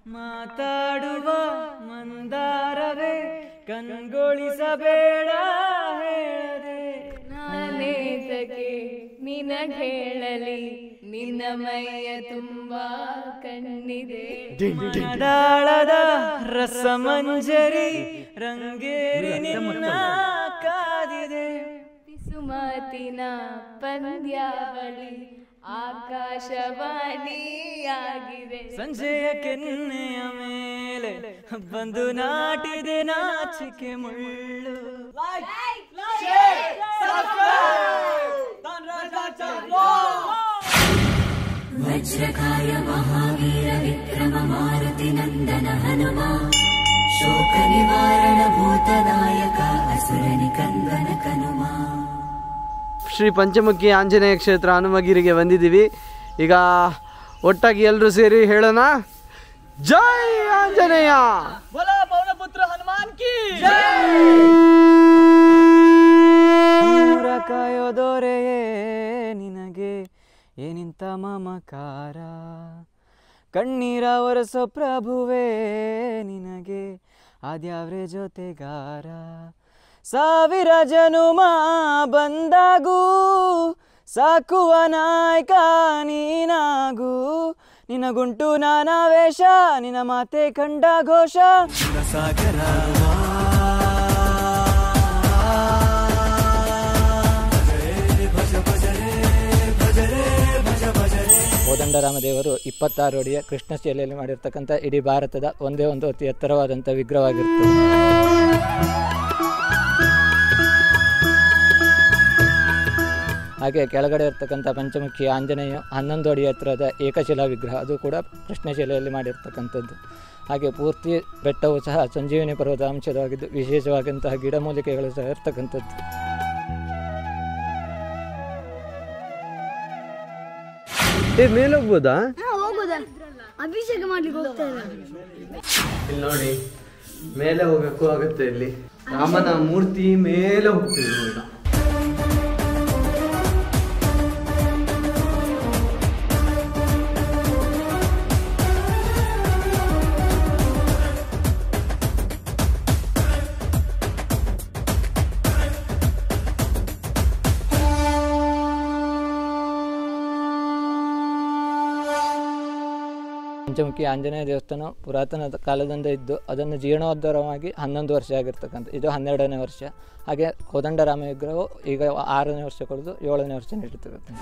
ಮಾತಾಡುವ ಮಂದಾರವೇ ಕಣ್ಗೊಳಿಸಬೇಡ ಹೇಳದೆ ನಾನೇತಕ್ಕೆ ನಿನಗೇಳಲಿ ನಿನ್ನ ಮೈಯ ತುಂಬಾ ಕಣ್ಣಿದೆ ಮನದಾಳದ ರಸಮಂಜರಿ ರಂಗೇರಿ ನಿನ್ನ ಕಾದಿದೆ ಸುಮಾತಿನ ಪಂದ್ಯಾವಳಿ ಆಕಾಶವಾಣಿಯಾಗಿದೆ ಸಂಜೆಯ ಕೆನ್ನೆಯ ಮೇಲೆ ಬಂದು ನಾಟಿದೆ ನಾಚಿಕೆ ಮುಳ್ಳು वज्रकाय महावीर विक्रम मारुति नन्दन हनुमा शोकनिवारण भूतनायक असुर निकन्दन कनुमा ಶ್ರೀ ಪಂಚಮುಖಿ ಆಂಜನೇಯ ಕ್ಷೇತ್ರ ಹನುಮಗಿರಿಗೆ ಬಂದಿದ್ದೀವಿ ಈಗ ಒಟ್ಟಾಗಿ ಎಲ್ಲರೂ ಸೇರಿ ಹೇಳೋಣ ಜೈ ಆಂಜನೇಯ ನೂರ ಕಾಯೋದೊರೆಯೇ ನಿನಗೆ ಏನಿಂತ ಮಮಕಾರ ಕಣ್ಣೀರ ಒರೆಸೋ ಪ್ರಭುವೇ ನಿನಗೆ ಆದ್ಯಾವ್ರೆ ಜೊತೆಗಾರ ಸಾವಿರ ಜನುಮ ಬಂದಾಗೂ ಸಾಕುವ ನಾಯಕ ನೀನಾಗೂ ನಿನಗುಂಟು ನಾನಾ ವೇಷ ನಿನ್ನ ಮಾತೆ ಕಂಡ ಘೋಷ ಕೋದಂಡರಾಮದೇವರು ಇಪ್ಪತ್ತಾರು ಅಡಿಯ ಕೃಷ್ಣ ಶಿಲೆಯಲ್ಲಿ ಮಾಡಿರ್ತಕ್ಕಂಥ ಇಡೀ ಭಾರತದ ಒಂದೇ ಒಂದು ಅತಿ ಎತ್ತರವಾದಂಥ ವಿಗ್ರಹವಾಗಿರ್ತದೆ ಹಾಗೆ ಕೆಳಗಡೆ ಇರ್ತಕ್ಕಂಥ ಪಂಚಮುಖಿ ಆಂಜನೇಯ ಹನ್ನೊಂದು ಅಡಿ ಎತ್ತರದ ಏಕಶಿಲಾ ವಿಗ್ರಹ ಅದು ಕೂಡ ಕೃಷ್ಣಶಿಲೆಯಲ್ಲಿ ಮಾಡಿರ್ತಕ್ಕಂಥದ್ದು ಹಾಗೆ ಪೂರ್ತಿ ಬೆಟ್ಟವು ಸಹ ಸಂಜೀವಿನಿ ಪರ್ವತ ಅಂಶವಾಗಿದ್ದು ವಿಶೇಷವಾದಂತಹ ಗಿಡಮೂಲಿಕೆಗಳು ಸಹ ಇರ್ತಕ್ಕಂಥದ್ದು ಏ ಮೇಲೆ ಹೋಗ್ಬೋದಾ ಹೋಗೋದಾ ಅಭಿಷೇಕ ಮಾಡ್ಲಿಕ್ಕೆ ಹೋಗ್ತಾ ಇದ್ದಾರೆ ಇಲ್ಲಿ ನೋಡಿ ಮೇಲೆ ಹೋಗಕ್ಕೂ ಆಗುತ್ತೆ ಇಲ್ಲಿ ರಾಮನ ಮೂರ್ತಿ ಮೇಲೆ ಹೋಗ್ತಿದ್ರು ಈಗ ಪಂಚಮುಖಿ ಆಂಜನೇಯ ದೇವಸ್ಥಾನ ಪುರಾತನ ಕಾಲದಿಂದ ಇದ್ದು ಅದನ್ನು ಜೀರ್ಣೋದ್ಧಾರವಾಗಿ ಹನ್ನೊಂದು ವರ್ಷ ಆಗಿರ್ತಕ್ಕಂಥ ಇದು ಹನ್ನೆರಡನೇ ವರ್ಷ ಹಾಗೆ ಕೋದಂಡರಾಮ ವಿಗ್ರಹವು ಈಗ ಆರನೇ ವರ್ಷ ಕಳೆದು ಏಳನೇ ವರ್ಷ ನಡೀತಿರುತ್ತೆ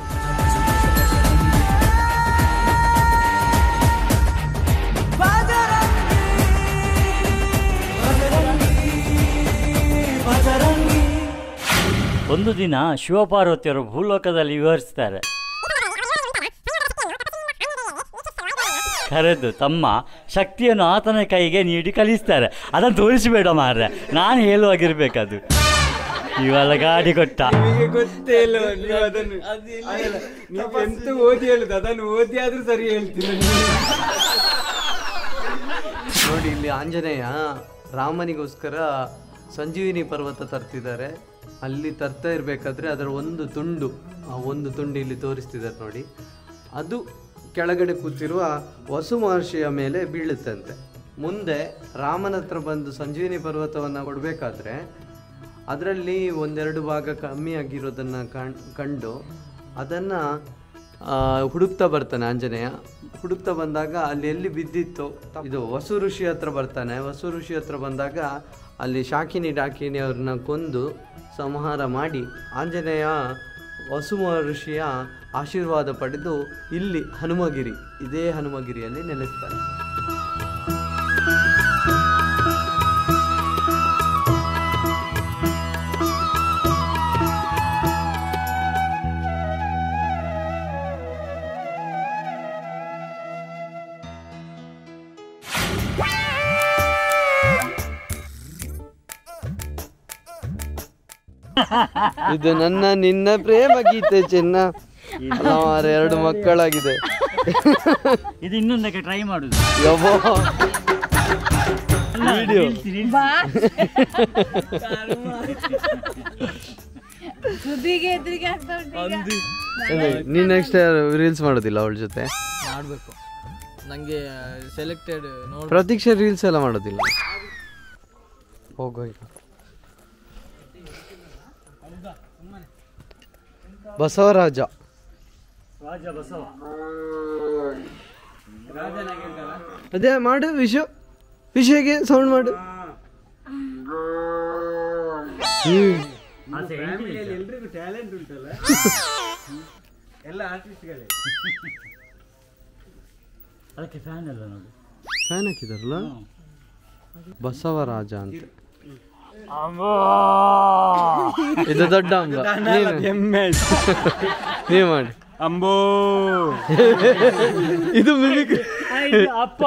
ಒಂದು ದಿನ ಶಿವಪಾರ್ವತಿಯರು ಭೂಲೋಕದಲ್ಲಿ ವಿವರಿಸ್ತಾರೆ ಕರೆದು ತಮ್ಮ ಶಕ್ತಿಯನ್ನು ಆತನ ಕೈಗೆ ನೀಡಿ ಕಲಿಸ್ತಾರೆ ಅದನ್ನು ತೋರಿಸಬೇಡ ಮಾರ್ರೆ ನಾನು ಹೇಳುವಾಗಿರ್ಬೇಕದು ಇವೆಲ್ಲ ಗಾಡಿ ಕೊಟ್ಟ ನಿಮಗೆ ಗೊತ್ತೇ ಇಲ್ಲ ನೀವು ಅದನ್ನು ನೀವು ಎಂತ ಓದಿ ಹೇಳುದು ಅದನ್ನು ಓದಿ ಆದ್ರೂ ಸರಿ ಹೇಳ್ತೀನಿ ನೋಡಿ ಇಲ್ಲಿ ಆಂಜನೇಯ ರಾಮನಿಗೋಸ್ಕರ ಸಂಜೀವಿನಿ ಪರ್ವತ ತರ್ತಿದ್ದಾರೆ ಅಲ್ಲಿ ತರ್ತಾ ಇರಬೇಕಾದ್ರೆ ಅದರ ಒಂದು ತುಂಡು ಆ ಒಂದು ತುಂಡು ಇಲ್ಲಿ ತೋರಿಸ್ತಿದ್ದಾರೆ ನೋಡಿ ಅದು ಕೆಳಗಡೆ ಕೂತಿರುವ ವಸು ಮಹರ್ಷಿಯ ಮೇಲೆ ಬೀಳುತ್ತಂತೆ ಮುಂದೆ ರಾಮನ ಹತ್ರ ಬಂದು ಸಂಜೀವಿನಿ ಪರ್ವತವನ್ನು ಕೊಡಬೇಕಾದ್ರೆ ಅದರಲ್ಲಿ ಒಂದೆರಡು ಭಾಗ ಕಮ್ಮಿ ಆಗಿರೋದನ್ನು ಕಣ್ ಕಂಡು ಅದನ್ನು ಹುಡುಕ್ತಾ ಬರ್ತಾನೆ ಆಂಜನೇಯ ಹುಡುಕ್ತಾ ಬಂದಾಗ ಅಲ್ಲಿ ಎಲ್ಲಿ ಬಿದ್ದಿತ್ತು ಇದು ವಸು ಋಷಿ ಹತ್ರ ಬರ್ತಾನೆ ವಸು ಋಷಿ ಹತ್ರ ಬಂದಾಗ ಅಲ್ಲಿ ಶಾಕಿನಿ ಡಾಕಿನಿ ಅವ್ರನ್ನ ಕೊಂದು ಸಂಹಾರ ಮಾಡಿ ಆಂಜನೇಯ ವಸು ಋಷಿಯ ಆಶೀರ್ವಾದ ಪಡೆದು ಇಲ್ಲಿ ಹನುಮಗಿರಿ ಇದೇ ಹನುಮಗಿರಿಯಲ್ಲಿ ನೆಲೆಸ್ತಾನೆ ಇದು ನನ್ನ ನಿನ್ನ ಪ್ರೇಮ ಗೀತೆ ಚಿನ್ನ ಹಲವಾರು ಎರಡು ಮಕ್ಕಳಾಗಿದೆ ಇದು ಇನ್ನೊಂದಕ್ಕೆ ಟ್ರೈ ಮಾಡುದು ಯಬ್ಬೋ ವಿಡಿಯೋ ಸುದ್ದಿಗೆ ಎದುರಿಗೆ ಆಗ್ತಾ ಉಂಟು ಈಗ. ನೀನ್ ನೆಕ್ಸ್ಟ್ ರೀಲ್ಸ್ ಮಾಡೋದಿಲ್ಲ ಅವಳ ಜೊತೆ ಮಾಡಬೇಕು ನಂಗೆ ಸೆಲೆಕ್ಟೆಡ್ ನೋಡಿ ಪ್ರತೀಕ್ಷೆ ರೀಲ್ಸ್ ಎಲ್ಲ ಮಾಡೋದಿಲ್ಲ ಹೋಗೋ ಈಗ ಬಸವರಾಜ ರಾಜ ಬಸವ ಅದೇ ಮಾಡು ವಿಷು ವಿಷಯಗೆ ಸೌಂಡ್ ಮಾಡು ಹ್ಮ್. ಅದಕ್ಕೆ ಫ್ಯಾನ್ ಎಲ್ಲ ನೋಡಿ ಫ್ಯಾನ್ ಹಾಕಿದಾರಲ್ಲ ಬಸವರಾಜ ಅಂತ ಇದು ದೊಡ್ಡ ಅಂಬ ನೀನು- ನೀವ್ ಮಾಡಿ ಅಂಬೋ ಇದು ಮಿಮಿಕ್ ಅಪ್ಪ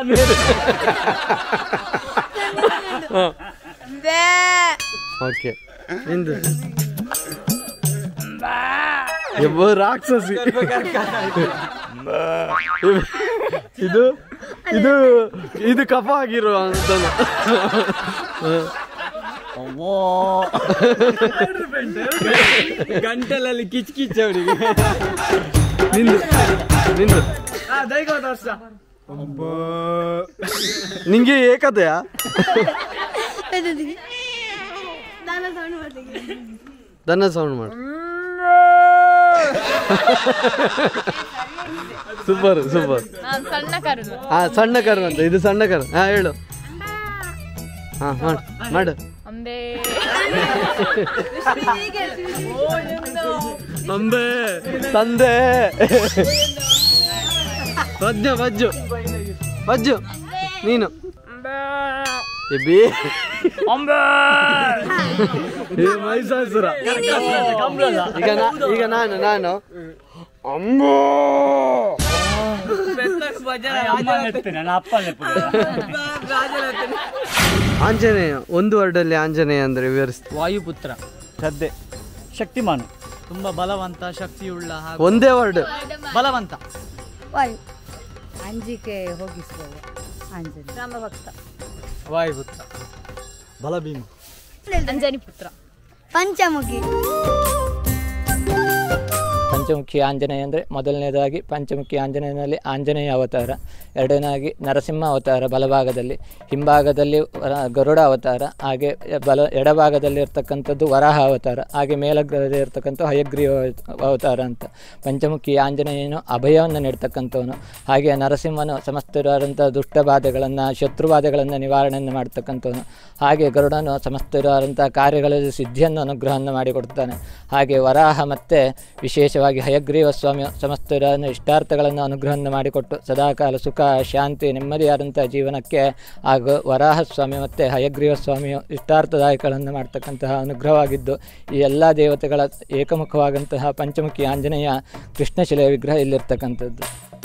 ಓಕೆ ನಿಂದು ಎಬ್ಬ ರಾಕ್ಷಸಿ ಇದು ಇದು ಇದು ಕಫ ಆಗಿರೋ ಅಂತನು ಗಂಟಲಲ್ಲಿ ಕಿಚ್ ಕಿಚ್ ಅವರಿಗೆ ನಿಂದು ನಿಂದು ನಿಂಗೆ ಏಕತೆಯ ನಾನು ಸೌಂಡ್ ಮಾಡ್ತೀನಿ ದನ ಸೌಂಡ್ ಮಾಡು ಸೂಪರ್ ಸೂಪರ್ ನಾನು ಸಣ್ಣ ಕರು ಹಾ ಸಣ್ಣ ಕರು ಅಂತ ಇದು ಸಣ್ಣ ಕರು ಹಾ ಹೇಳು ಹಾ ಮಾಡು ಮಾಡು ಅಂಬೆ ಅಂಬೆ ತಂದೆ ವಜ್ಜು ವಜ್ಜು ವಜ್ಜು ನೀನು ಎಬ್ಬಿ ಏ ಮೈಸಾಸುರ ಈಗ ನಾ ಈಗ ನಾನು ನಾನು ಅಂಬೋ ಅಮ್ಮ ನೆಪ್ಪೆ ನನ್ನ ಅಪ್ಪ ನೆಪ್ಪೆ ಆಂಜನೇಯ ಒಂದು ವರ್ಡಲ್ಲಿ ಆಂಜನೇಯ ಅಂದ್ರೆ ವಿವರಿಸ್ತೀನಿ ವಾಯುಪುತ್ರ ಶ್ರದ್ಧೆ ಶಕ್ತಿಮಾನ್ ತುಂಬಾ ಬಲವಂತ ಶಕ್ತಿಯುಳ್ಳ ಹಾಗೂ ಒಂದೇ ವರ್ಡ್ ಬಲವಂತ ವಾಯು ಅಂಜಿಕೆ ಹೋಗಿಸುವವು ಅಂಜನಿ ರಾಮಭಕ್ತ ವಾಯುಪುತ್ರ ಬಲಭೀಮ ಅಂಜನಿ ಪುತ್ರ ಪಂಚಮುಖಿ ಪಂಚಮುಖಿ ಆಂಜನೇಯ ಅಂದರೆ ಮೊದಲನೇದಾಗಿ ಪಂಚಮುಖಿ ಆಂಜನೇಯನಲ್ಲಿ ಆಂಜನೇಯ ಅವತಾರ ಎರಡನೇದಾಗಿ ನರಸಿಂಹ ಅವತಾರ ಬಲಭಾಗದಲ್ಲಿ ಹಿಂಭಾಗದಲ್ಲಿ ವರ- ಗರುಡ ಅವತಾರ ಹಾಗೆ ಬಲ ಎಡಭಾಗದಲ್ಲಿ ಇರ್ತಕ್ಕಂಥದ್ದು ವರಾಹ ಅವತಾರ ಹಾಗೆ ಮೇಲಗ್ರಹದಲ್ಲಿ ಇರ್ತಕ್ಕಂಥ ಹಯಗ್ರೀವ ಅವತಾರ ಅಂತ ಪಂಚಮುಖಿ ಆಂಜನೇಯನು ಅಭಯವನ್ನು ನೀಡ್ತಕ್ಕಂಥವನು ಹಾಗೆ ನರಸಿಂಹನು ಸಮಸ್ತರಾದಂಥ ದುಷ್ಟಬಾಧೆಗಳನ್ನು ಶತ್ರುಬಾಧೆಗಳನ್ನು ನಿವಾರಣೆಯನ್ನು ಮಾಡ್ತಕ್ಕಂಥವನು ಹಾಗೆ ಗರುಡನು ಸಮಸ್ತರಾದಂಥ ಕಾರ್ಯಗಳಲ್ಲಿ ಸಿದ್ಧಿಯನ್ನು ಅನುಗ್ರಹವನ್ನು ಮಾಡಿಕೊಡ್ತಾನೆ ಹಾಗೆ ವರಾಹ ಮತ್ತು ವಿಶೇಷವಾಗಿ ಹಯಗ್ರೀವ ಸ್ವಾಮಿ ಸಮಸ್ತರನ್ನು ಇಷ್ಟಾರ್ಥಗಳನ್ನು ಅನುಗ್ರಹವನ್ನು ಮಾಡಿಕೊಟ್ಟು ಸದಾಕಾಲ ಸುಖ ಶಾಂತಿ ನೆಮ್ಮದಿಯಾದಂಥ ಜೀವನಕ್ಕೆ ಹಾಗೂ ವರಾಹ ಸ್ವಾಮಿ ಮತ್ತು ಹಯಗ್ರೀವ ಸ್ವಾಮಿಯು ಇಷ್ಟಾರ್ಥದಾಯಕಗಳನ್ನು ಮಾಡ್ತಕ್ಕಂತಹ ಅನುಗ್ರಹವಾಗಿದ್ದು ಈ ಎಲ್ಲ ದೇವತೆಗಳ ಏಕಮುಖವಾದಂತಹ ಪಂಚಮುಖಿ ಆಂಜನೇಯ ಕೃಷ್ಣಶಿಲೆಯ ವಿಗ್ರಹ ಇಲ್ಲಿರ್ತಕ್ಕಂಥದ್ದು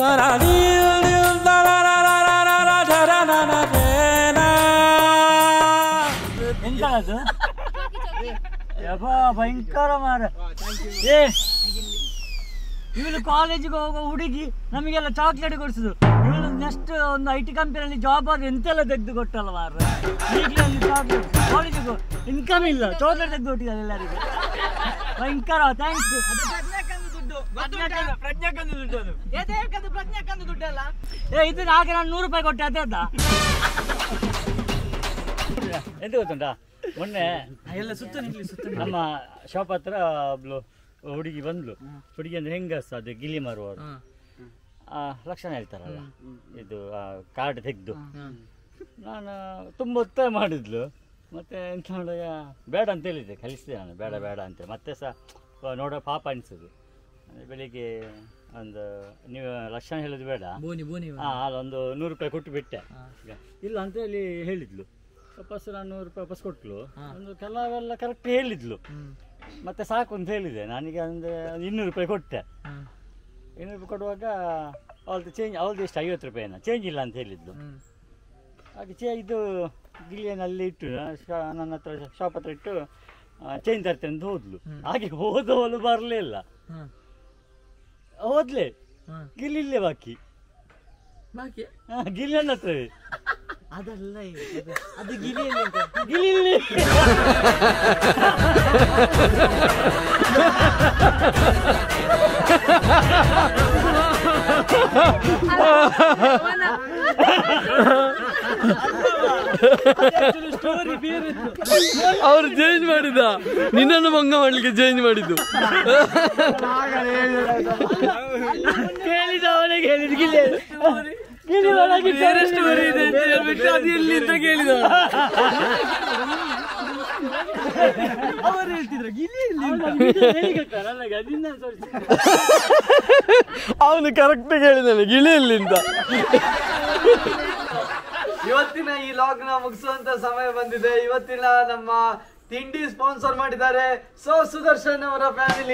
ಎಂತ ಅದು ಯಬ್ಬಾ ಭಯಂಕರ ಮಾರ ಏ ಇವಳು ಕಾಲೇಜಿಗೆ ಹೋಗೋ ಹುಡುಗಿ ನಮಗೆಲ್ಲ ಚಾಕ್ಲೇಟ್ ಕೊಡಿಸುದು ಇವಳು ನೆಕ್ಸ್ಟ್ ಒಂದು ಐ ಟಿ ಕಂಪನಿಯಲ್ಲಿ ಜಾಬ್ ಆದ್ರೆ ಎಂತೆಲ್ಲ ತೆಗೆದು ಕೊಟ್ಟಲ್ಲ ಮಾರ ಈಗಲೇ ಒಂದು ಚಾಕ್ಲೇಟ್ ಕಾಲೇಜಿಗೆ ಇನ್ಕಮ್ ಇಲ್ಲ ಚಾಕ್ಲೇಟ್ ತೆಗೆದು ಕೊಟ್ಟಿದ್ದಾರೆ ಎಲ್ಲರಿಗೂ ಭಯಂಕರ ಥ್ಯಾಂಕ್ಸ್ ಏ ಇದು ಹಾಗೆ ನಾನು ನೂರು ರೂಪಾಯಿ ಕೊಟ್ಟೆ ಅದೇ ಅದ ಎಂತ ಗೊತ್ತುಂಟಾ ಮೊನ್ನೆ ಎಲ್ಲ ಸುತ್ತ ನಮ್ಮ ಶಾಪ್ ಹತ್ರ ಒಬ್ಳು ಹುಡುಗಿ ಬಂದ್ಲು ಹುಡುಗಿ ಅಂದ್ರೆ ಹೆಂಗಸ ಅದು ಗಿಲಿ ಮಾರುವವರು ಆ, ಲಕ್ಷಣ ಹೇಳ್ತಾರಲ್ಲ ಇದು ಕಾರ್ಡ್ ತೆಗೆದು ನಾನು ತುಂಬ ಒತ್ತಾಯ ಮಾಡಿದ್ಲು ಮತ್ತೆ ಎಂತ ಮಾಡುವ ಬೇಡ ಅಂತ ಹೇಳಿದ್ದೆ ಕಲಿಸಿದೆ ನಾನು ಬೇಡ ಬೇಡ ಅಂತ ಮತ್ತೆ ಸಹ ನೋಡೋ ಪಾಪ ಅನಿಸೋದು ಬೆಳಿಗ್ಗೆ ಒಂದು ನೀವು ಲಕ್ಷಣ ಹೇಳೋದು ಬೇಡ ಬೋನಿ ಬೋನಿ ಹಾಂ ಅಲ್ಲೊಂದು ನೂರು ರೂಪಾಯಿ ಕೊಟ್ಟು ಬಿಟ್ಟೆ ಈಗ ಇಲ್ಲ ಅಂತ ಹೇಳಿ ಹೇಳಿದ್ಲು ವಾಪಸ್ ನಾನು ನೂರು ರೂಪಾಯಿ ವಾಪಸ್ ಕೊಟ್ಲು ಒಂದು ಕೆಲವೆಲ್ಲ ಕರೆಕ್ಟ್ ಹೇಳಿದ್ಲು ಮತ್ತೆ ಸಾಕು ಅಂತ ಹೇಳಿದೆ ನಾನೀಗ ಒಂದು ಇನ್ನೂರು ರೂಪಾಯಿ ಕೊಟ್ಟೆ ಇನ್ನೂರು ರೂಪಾಯಿ ಕೊಡುವಾಗ ಅವಳದು ಚೇಂಜ್ ಅವಳದು ಎಷ್ಟು ಐವತ್ತು ರೂಪಾಯಿನ ಚೇಂಜ್ ಇಲ್ಲ ಅಂತ ಹೇಳಿದ್ಲು ಹಾಗೆ ಚೇ ಇದು ಗಿಲಿಯನಲ್ಲಿ ಇಟ್ಟು ನಾನು ಶಾ- ನನ್ನ ಹತ್ರ ಶಾಪ್ ಹತ್ರ ಇಟ್ಟು ಚೇಂಜ್ ತರ್ತೇನೆ ಅಂತ ಹೋದ್ಲು ಹಾಗೆ ಹೋದವಳು ಬರಲೇ ಇಲ್ಲ ಹೋದ್ಲೆ ಗಿಲ್ಲಿ ಇಲ್ಲೇ ಬಾಕಿ ಬಾಕಿ ಹಾ, ಗಿಲ್ಲಿ ನನ್ನ ಹತ್ರವೇ ಅದಲ್ಲ ಇದು, ಅದು- ಅದು ಗಿಲಿಯಲ್ಲಿ ಉಂಟು. ಗಿಲಿಯಲ್ಲಿ ಸ್ಟೋರಿ ಬೇರೆ ಅವ್ರು ಚೇಂಜ್ ಮಾಡಿದ ನಿನ್ನನ್ನು ಮಂಗ ಮಾಡ್ಲಿಕ್ಕೆ ಚೇಂಜ್ ಮಾಡಿದ್ದು ಕೇಳಿದ ಅವನಿಗೆ ಹೇಳಿದ ಗಿಲ್ಲಿ ಗಿಲ್ಲಿ ಒಳಗೆ ಬೇರೆ ಸ್ಟೋರಿ ಇದೆ ಅಂತ ಹೇಳ್ಬಿಟ್ಟು ಅದು ಎಲ್ಲಿ ಅಂತ ಕೇಳಿದ ಅವರು ಹೇಳ್ತಿದ್ರು ಗಿಲಿಯಲ್ಲಿ ಅವನು ಕರೆಕ್ಟ್ ಹೇಳಿದ್ದಾನೆ ಗಿಳಿಯಲ್ಲಿಂದ ಇವತ್ತಿನ ಈ ಲಾಗ್ ನ ಮುಗಿಸುವಂತ ಸಮಯ ಬಂದಿದೆ ಇವತ್ತಿನ ನಮ್ಮ ತಿಂಡಿ ಸ್ಪಾನ್ಸರ್ ಮಾಡಿದ್ದಾರೆ ಸೊ ಸುದರ್ಶನ್ ಅವರ ಫ್ಯಾಮಿಲಿ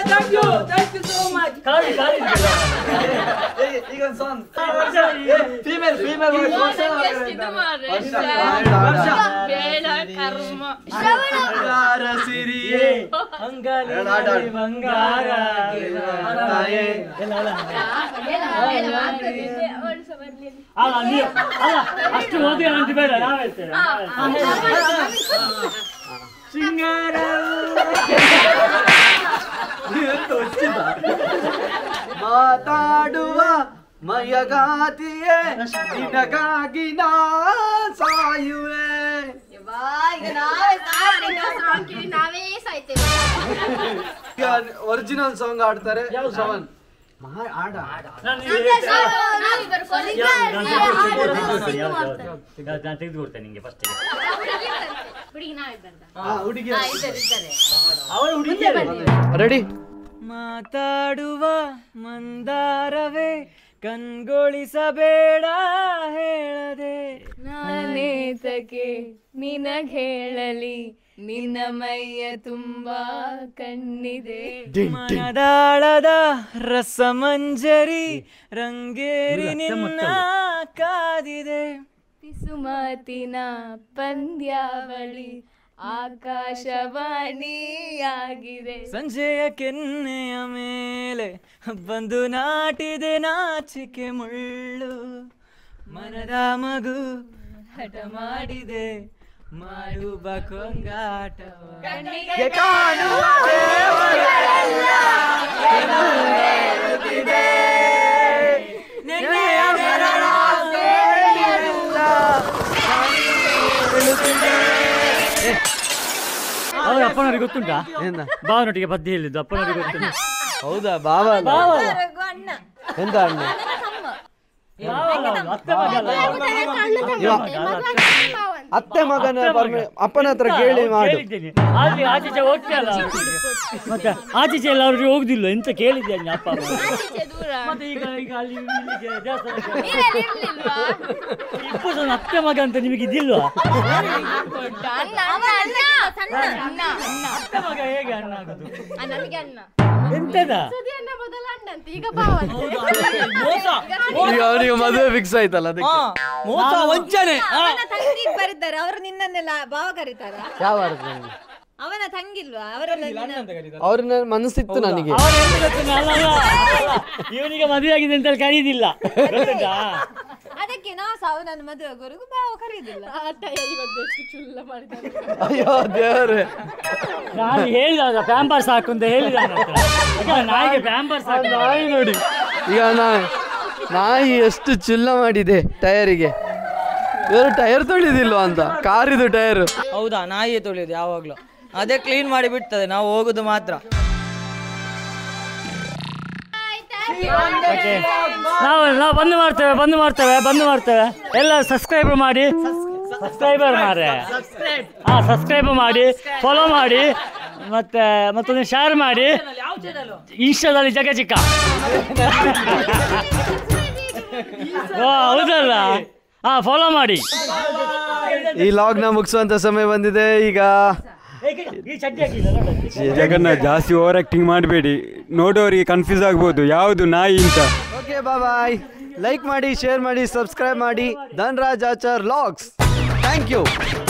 ಖಾಲಿ ಖಾಲಿ ಈಗ ಸಾಂಗ್ ಫೀಮೇಲ್ ಫೀಮೇಲ್ ಸಿರಿಯೇ ಅಂಗಾಲಿ ಬಂಗಾರ ತಾಯೇ. ಅಲ್ಲ ನೀವು ಅಲ್ಲ ಅಷ್ಟು ಓದಿ ಅಂತ ಬೇಡ ನಾವ್ ಹೇಳ್ತೇವೆ ಸಿಂಗಾರ ಮಾತಾಡುವ ಮಯಗಾತಿಯೇ ನಿನಗಾಗಿ ನಾ ಸಾಯುವೆ ನಾವೇ ಸಾಯ್ತೇವೆ ಈಗ ಒರಿಜಿನಲ್ ಸಾಂಗ್ ಆಡ್ತಾರೆ ಶ್ರವಣ್ ಮಾ- ಆಡ ನಾನು ನಿಮ್ಗೆ ನಾವಿಬ್ಬರು ನಾನು ತೆಗೆದುಕೊಡ್ತೇನೆ ನಿಂಗೆ ಫಸ್ಟ್ ಆ, ಹುಡುಗಿ ಅವಳು ಹುಡುಗಿ ರೆಡಿ ಮಾತಾಡುವ ಮಂದಾರವೇ ಕಣ್ಗೊಳಿಸಬೇಡ ಹೇಳದೆ ನಾನೇತಕ್ಕೆ ನಿನಗ್ ಹೇಳಲಿ ನಿನ್ನ ಮೈಯ ತುಂಬಾ ಕಣ್ಣಿದೆ ಮನದಾಳದ ರಸಮಂಜರಿ ರಂಗೇರಿ ನಿನ್ನ ಕಾದಿದೆ ಪಿಸು ಮಾತಿನ ಪಂದ್ಯಾವಳಿ ಆಕಾಶವಾಣಿಯಾಗಿದೆ ಸಂಜೆಯ ಕೆನ್ನೆಯ ಮೇಲೆ ಬಂದು ನಾಟಿದೆ ನಾಚಿಕೆ ಮುಳ್ಳು ಮನದ ಮಗು ಹಠ ಮಾಡಿದೆ ಮಾಡುವ ಕೊಂಗಾಟವ ಕಣ್ಣಿಗೆ ಕಾಣುವ ದೇವರೆಲ್ಲ ಎನ್ನುತ್ತಿದೆ. ನೆನ್ನೆಯ ನೆರಳ ಸೇರಿಲ್ಲ ಹೇಳುತ್ತಿದೆ. ಅವ್ರ ಅಪ್ಪನವ್ರಿಗೆ ಗೊತ್ತುಂಟಾ ಏನ ಬಾವನೊಟ್ಟಿಗೆ ಪದ್ಯ ಹೇಳಿದ್ದು ಅಪ್ಪನವ್ರಿಗೆ ಗೊತ್ತುಂಟು ಹೌದಾ ಬಾವ ಅಲ್ಲ? ಎಂತ ಅಣ್ಣ ಅತ್ತೆ ಮಗ ಅಲ್ಲ. ಅತ್ತೆ ಮಗನ ಪರ್ಮಿ- ಅಪ್ಪನ ಹತ್ರ ಕೇಳಿ ಮಾಡು ಕೇಳಿದ್ದೇನೆ ಅಲ್ಲಿ ಆಚೀಚೆ ಹೋಗ್ತಾ ಅಲ್ಲ ಮತ್ತೆ ಆಚೀಚೆ ಎಲ್ಲ ಅವ್ರಿಗೆ ಹೋಗುದಿಲ್ಲ ಎಂತ ಕೇಳಿದ್ದೇನೆ ಅಪ್ಪ ಅಮ್ಮ. ಮತ್ತೆ ಈಗ ಈಗ ಅಲ್ಲಿ ಇಲ್ಲಿಗೆ ದೇವಸ್ಥಾನಕ್ಕೆ ಇಪ್ಪತ್ತು ಜನ ಅತ್ತೆ ಮಗ ಅಂತ ನಿಮಗೆ ಇದಿಲ್ವಾ ಅತ್ತೆ ಮಗ ಹೇಗೆ ಅಣ್ಣ ಆಗುದು ನನಗೆ ಅಣ್ಣ ಎಂತದ ಅಣ್ಣ ಮೊದಲ ಅಣ್ಣ ಅಂತ ಈಗ ಭಾವ ಈಗ ಅವನಿಗೆ ಮದುವೆ ಫಿಕ್ಸ್ ಆಯ್ತಲ್ಲ ಅದಕ್ಕೆ ಮೋಸ ವಂಚನೆ ಅವನ ತಂಗಿ ಬರೀತಾರೆ ಅವರು ನಿನ್ನನ್ನೆಲ್ಲ ಭಾವ ಕರೀತಾರ ಯಾವ ಅರ್ಥ ನಿಮ್ಗೆ? ಅವನ ತಂಗಿಲ್ವಾ ಅವರೆಲ್ಲ ನಿನ್ನ- ಅವ್ರನ್ನ ಮನಸ್ಸಿತ್ತು ನನಗೆ ಅವ್ರು ಎಂತ ಗೊತ್ತುಂಟಾ? ಅಲ್ಲ, ಅಲ್ಲ, ಅಲ್ಲ. ಇವನಿಗೆ ಮದುವೆ ಆಗಿದೆ ಅಂತ ಕರೀದಿಲ್ಲ ಗೊತ್ತುಂಟಾ ಅದಕ್ಕೆ ನಾವು ಸಹ ಅವನನ್ನು ಮದುವೆ ಆಗೋವರೆಗೂ ಭಾವ ಕರೀದಿಲ್ಲ ಚುಲ್ಲ ಮಾಡಿದ್ದಾರೆ ಅಯ್ಯೋ ದೇವ್ರೆ ನಾನು ಹೇಳಿದಾಗ ಪ್ಯಾಂಪರ್ಸ್ ಹಾಕು ಅಂತ ಹೇಳಿದ ನನ್ನ ಹತ್ರ. ಯಾಕಂದ್ರೆ ನಾಯಿಗೆ ಪ್ಯಾಂಪರ್ಸ್ ಹಾಕು ನಾಯಿ ನೋಡಿ ಈಗ ನಾ ನಾಯಿ ಎಷ್ಟು ಚುಲ್ಲ ಮಾಡಿದೆ ಟಯರಿಗೆ ಇವರು ಟೈರ್ ತೊಳಿದಿಲ್ವಾ ಅಂತ ಕಾರಿದು ಟೈರ್ ಹೌದಾ ನಾಯಿ ತೊಳೆಯೋದು ಯಾವಾಗ್ಲೂ ಅದೇ ಕ್ಲೀನ್ ಮಾಡಿ ಬಿಡ್ತದೆ ನಾವು ಹೋಗುದು ಮಾತ್ರ ಓಕೆ ನಾವು ನಾವು ಬಂದು ಮಾಡ್ತೇವೆ ಬಂದು ಮಾಡ್ತೇವೆ ಬಂದು ಮಾಡ್ತೇವೆ ಎಲ್ಲ ಸಬ್ಸ್ಕ್ರೈಬ್ ಮಾಡಿ ಸಬ್ಸ್ಕ್ರೈಬರ್ ಮಾರೆ ಹಾ ಸಬ್ಸ್ಕ್ರೈಬ್ ಮಾಡಿ ಫಾಲೋ ಮಾಡಿ ಮತ್ತೆ ಮತ್ತೊಂದು ಶೇರ್ ಮಾಡಿ ಇನ್ಸ್ಟಾದಲ್ಲಿ ಜಗ ಚಿಕ್ಕ ಓ ಹೌದಲ್ಲ ಹಾ ಫಾಲೋ ಮಾಡಿ ಈ ಲಾಗ್ ನ ಮುಗಿಸುವಂತ ಸಮಯ ಬಂದಿದೆ ಈಗ ಈ ಚಡ್ಡಿ ಹಾಕಿಲ್ಲ ನೋಡಿ. ಜಗನ್ನಾಥ್ ಜಾಸ್ತಿ ಓವರ್ ಆಕ್ಟಿಂಗ್ ಮಾಡಬೇಡಿ ನೋಡೋರಿಗೆ ಕನ್ಫ್ಯೂಸ್ ಆಗ್ಬೋದು ಯಾವುದು ನಾಯಿ ಅಂತ ಓಕೆ ಬಾಯ್ ಲೈಕ್ ಮಾಡಿ ಶೇರ್ ಮಾಡಿ ಸಬ್ಸ್ಕ್ರೈಬ್ ಮಾಡಿ Dhanraj Achar logs thank you